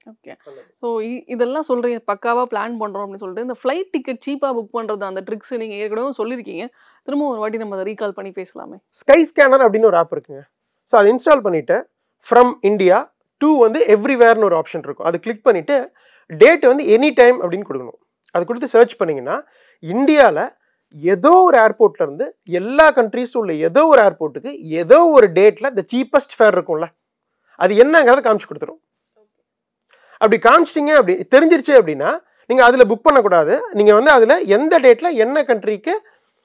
Okay so இதெல்லாம் சொல்கிறீங்க பக்காவாக பிளான் பண்ணுறோம் அப்படின்னு சொல்லிட்டு இந்த ஃப்ளைட் டிக்கெட் சீப்பாக புக் பண்ணுறது அந்த ட்ரிக்ஸ் நீங்கள் ஏற்கனவே சொல்லியிருக்கீங்க திரும்ப ஒரு வாட்டி நம்ம அதை ரீகால் பண்ணி பேசலாமே ஸ்கை ஸ்கேனர் அப்படின்னு ஒரு ஆப் இருக்குங்க ஸோ அதை இன்ஸ்டால் பண்ணிவிட்டு ஃப்ரம் இந்தியா டூ வந்து எவ்ரிவேர்னு ஒரு ஆப்ஷன் இருக்கும் அது கிளிக் பண்ணிவிட்டு டேட் வந்து எனி டைம் அப்படின்னு கொடுக்கணும் அது கொடுத்து சர்ச் பண்ணிங்கன்னா இந்தியாவில் ஏதோ ஒரு ஏர்போர்ட்ல இருந்து எல்லா கண்ட்ரீஸும் உள்ள ஏதோ ஒரு ஏர்போர்ட்டுக்கு ஏதோ ஒரு டேட்டில் த சீப்பஸ்ட் ஃபேர் இருக்கும்ல அது என்னங்கிறத காமிச்சு கொடுத்துரும் அப்படி காமிச்சிட்டிங்க அப்படி தெரிஞ்சிருச்சு அப்படின்னா நீங்கள் அதில் புக் பண்ணக்கூடாது நீங்கள் வந்து அதில் எந்த டேட்டில் என்ன கண்ட்ரிக்கு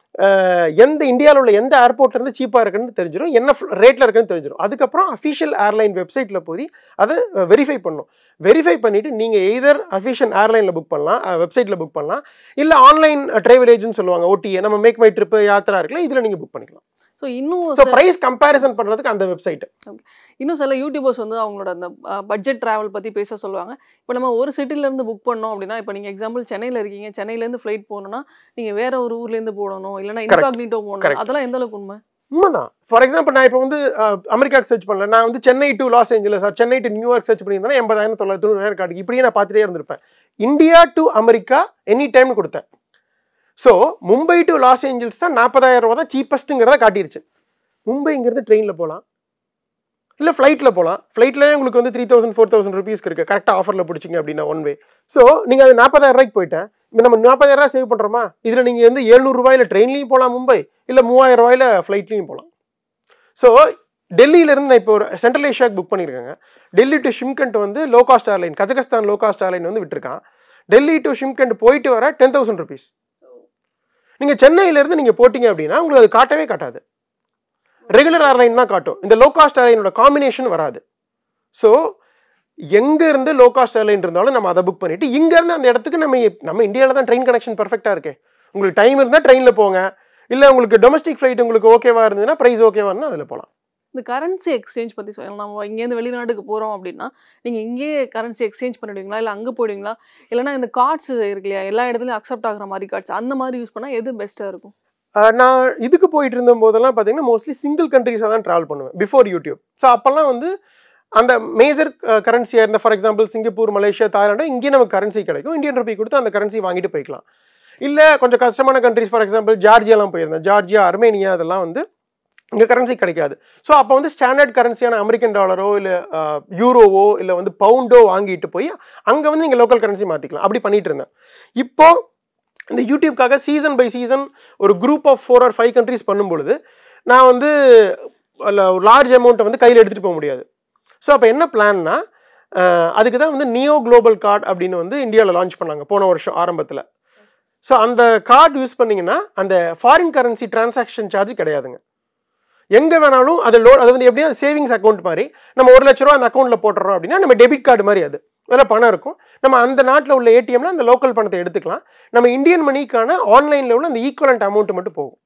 எந்த இந்தியாவில் உள்ள எந்த ஏர்போர்ட்ல இருந்து சீப்பாக இருக்குன்னு தெரிஞ்சிடும் என்ன ரேட்டில் இருக்குன்னு தெரிஞ்சிடும் அதுக்கப்புறம் அஃபிஷியல் ஏர்லைன் வெப்சைட்டில் போய் அதை வெரிஃபை பண்ணணும் வெரிஃபை பண்ணிவிட்டு நீங்கள் எய்தர் அஃபிஷியல் ஏர்லைனில் புக் பண்ணலாம் வெப்சைட்டில் புக் பண்ணலாம் இல்லை ஆன்லைன் ட்ராவல் ஏஜென்ட் சொல்லுவாங்க ஓடிஏ நம்ம மேக் மை ட்ரிப்பு யாத்திரா இருக்குல்ல இதில் நீங்கள் புக் பண்ணிக்கலாம் ஸோ இன்னும் ஸோ ப்ரைஸ் கம்பேரிசன் பண்ணுறதுக்கு அந்த வெப்சைட் இன்னும் சில யூடியூபர்ஸ் வந்து அவங்களோட அந்த பட்ஜெட் ட்ராவல் பற்றி பேச சொல்லுவாங்க இப்போ நம்ம ஒரு சிட்டிலேருந்து புக் பண்ணோம் அப்படின்னா இப்போ நீங்கள் எக்ஸாம்பிள் சென்னையில் இருக்கீங்க சென்னையிலேருந்து ஃப்ளைட் போகணும்னா நீங்கள் வேற ஒரு ஊர்லேருந்து போடணும் இல்லைன்னா Correct. இன்காக்னிட்டோ போகணும் Correct. அதெல்லாம் எந்த அளவுக்கு உண்மை உண்மைதான் ஃபார் எக்ஸாம்பிள் நான் இப்போ வந்து அஹ், அமெரிக்காக்கு சர்ச் பண்ணல நான் வந்து Chennai to Los Angeles or Chennai to New York search பண்ணியிருந்தேன் எண்பதாயிரம் தொள்ளாயிரத்தி தொண்ணூறாயிரம் காட்டுக்கு இப்படியே நான் பார்த்துட்டே இருந்திருப்பேன் இந்தியா டு அமெரிக்கா எனி டைம்னு கொடுத்தேன் so Mumbai to Los Angeles தான் நாற்பதாயிரம் ரூபா தான் சீப்பஸ்ட்டுங்கிறத காட்டிருச்சு மும்பைங்கிறது ட்ரெயினில் போகலாம் இல்லை ஃப்ளைட்டில் போகலாம் ஃப்ளைட்லேயே உங்களுக்கு வந்து த்ரீ தௌசண்ட் ஃபோர் தௌசண்ட் ருபீஸ்க்கு இருக்குது கரெக்டாக ஆஃபரில் பிடிச்சிங்க அப்படின்னா ஒன் வே ஸோ நீங்கள் அது நாற்பதாயிரம் ரூபாய்க்கு போயிட்டேன் இப்போ நம்ம நாற்பதாயிரம் ரூபாய் சேவ் பண்ணுறோமா இதில் நீங்கள் வந்து எழுநூறுபாயில் ட்ரெயின்லையும் போகலாம் மும்பை இல்லை மூவாயிரம் ரூபாயில் ஃப்ளைட்லையும் போகலாம் ஸோ டெல்லியிலேருந்து நான் இப்போ ஒரு சென்ட்ரல் ஏஷியாவுக்கு புக் பண்ணியிருக்கேங்க டெல்லி டு ஷிம்கண்ட் வந்து low cost airline Kazakhstan low cost airline வந்து விட்டுருக்கான் டெல்லி டு ஷிம்கண்ட் போயிட்டு வர டென் தௌசண்ட் ருபீஸ் நீங்கள் சென்னையிலேருந்து நீங்கள் போட்டிங்க அப்படின்னா உங்களுக்கு அது காட்டவே காட்டாது ரெகுலர் ஏர்லைன் தான் காட்டும் இந்த லோ காஸ்ட் ஏர்லைனோட காம்பினேஷன் வராது ஸோ எங்க இருந்து லோ காஸ்ட் ஏர்லைன் இருந்தாலும் நம்ம அதை புக் பண்ணிட்டு இங்க இருந்து அந்த இடத்துக்கு நம்ம எப்- நம்ம இந்தியாவில் தான் ட்ரெயின் கனெக்ஷன் பர்ஃபெக்டாக இருக்கு உங்களுக்கு டைம் இருந்தால் ட்ரெயினில் போங்க இல்லை உங்களுக்கு டொமஸ்டிக் ஃப்ளைட் உங்களுக்கு ஓகேவா இருந்ததுன்னா ப்ரைஸ் ஓகேவா இருந்தால் அதில் போகலாம் இந்த கரன்சி எக்ஸ்சேஞ்ச் பற்றி சொல்லலாம் நம்ம இங்கேருந்து வெளிநாட்டுக்கு போகிறோம் அப்படின்னா நீங்கள் இங்கேயே கரன்சி எக்ஸ்சேஞ்ச் பண்ணிடுவீங்களா இல்லை அங்கே போயிடுவீங்களா இல்லைன்னா இந்த கார்ட்ஸ் இருக்கு இல்லையா எல்லா இடத்துலையும் அக்செப்ட் ஆகுற மாதிரி கார்ட்ஸ் அந்த மாதிரி யூஸ் பண்ணால் எது பெஸ்ட்டாக இருக்கும் அஹ் நான் இதுக்கு போயிட்டு இருந்த போதெல்லாம் பார்த்தீங்கன்னா மோஸ்ட்லி சிங்கிள் கண்ட்ரீஸாக தான் ட்ராவல் பண்ணுவேன் பிஃபோர் யூடியூப் ஸோ அப்போல்லாம் வந்து அந்த மேஜர் கரன்சியாக இருந்த for example Singapore Malaysia Thailand இங்கேயே நமக்கு கரன்சி கிடைக்கும் இந்தியன் ருபி கொடுத்து அந்த கரன்சி வாங்கிட்டு போய்க்கலாம் இல்லை கொஞ்சம் கஷ்டமான கண்ட்ரிஸ் ஃபார் எக்ஸாம்பிள் ஜார்ஜியாலாம் போயிருந்தேன் ஜார்ஜியா அர்மேனியா அதெல்லாம் வந்து இங்கே கரன்சி கிடைக்காது ஸோ அப்போ வந்து ஸ்டாண்டர்ட் கரன்சியான அமெரிக்கன் டாலரோ இல்லை யூரோவோ இல்லை வந்து பவுண்டோ வாங்கிட்டு போய் அங்கே வந்து நீங்கள் லோக்கல் கரன்சி மாற்றிக்கலாம் அப்படி பண்ணிட்டு இருந்தேன் இப்போ இந்த யூடியூப்காக சீசன் பை சீசன் ஒரு group of four or five countries பண்ணும்பொழுது நான் வந்து லார்ஜ் அமௌண்ட்டை வந்து கையில் எடுத்துகிட்டு போக முடியாது ஸோ அப்போ என்ன பிளான்னா அதுக்கு தான் வந்து நியோ குளோபல் கார்டு அப்படின்னு வந்து இந்தியாவில் லான்ச் பண்ணாங்க போன வருஷம் ஆரம்பத்தில் ஸோ அந்த கார்டு யூஸ் பண்ணீங்கன்னா அந்த ஃபாரின் கரன்சி டிரான்சாக்ஷன் சார்ஜ் கிடையாதுங்க எங்கே வேணாலும் அது லோ அது வந்து எப்படியும் சேவிங்ஸ் அக்கௌண்ட் மாதிரி நம்ம ஒரு லட்ச ரூபா அந்த அக்கௌண்ட்டில் போட்டுறோம் அப்படின்னா நம்ம டெபிட் கார்டு மாதிரி அது அதில் பணம் இருக்கும் நம்ம அந்த நாட்டில் உள்ள ஏடிஎம்ல அந்த லோக்கல் பணத்தை எடுத்துக்கலாம் நம்ம இந்தியன் மணிக்கான ஆன்லைனில் உள்ள அந்த ஈக்குவலண்ட் அமௌண்ட் மட்டும் போகும்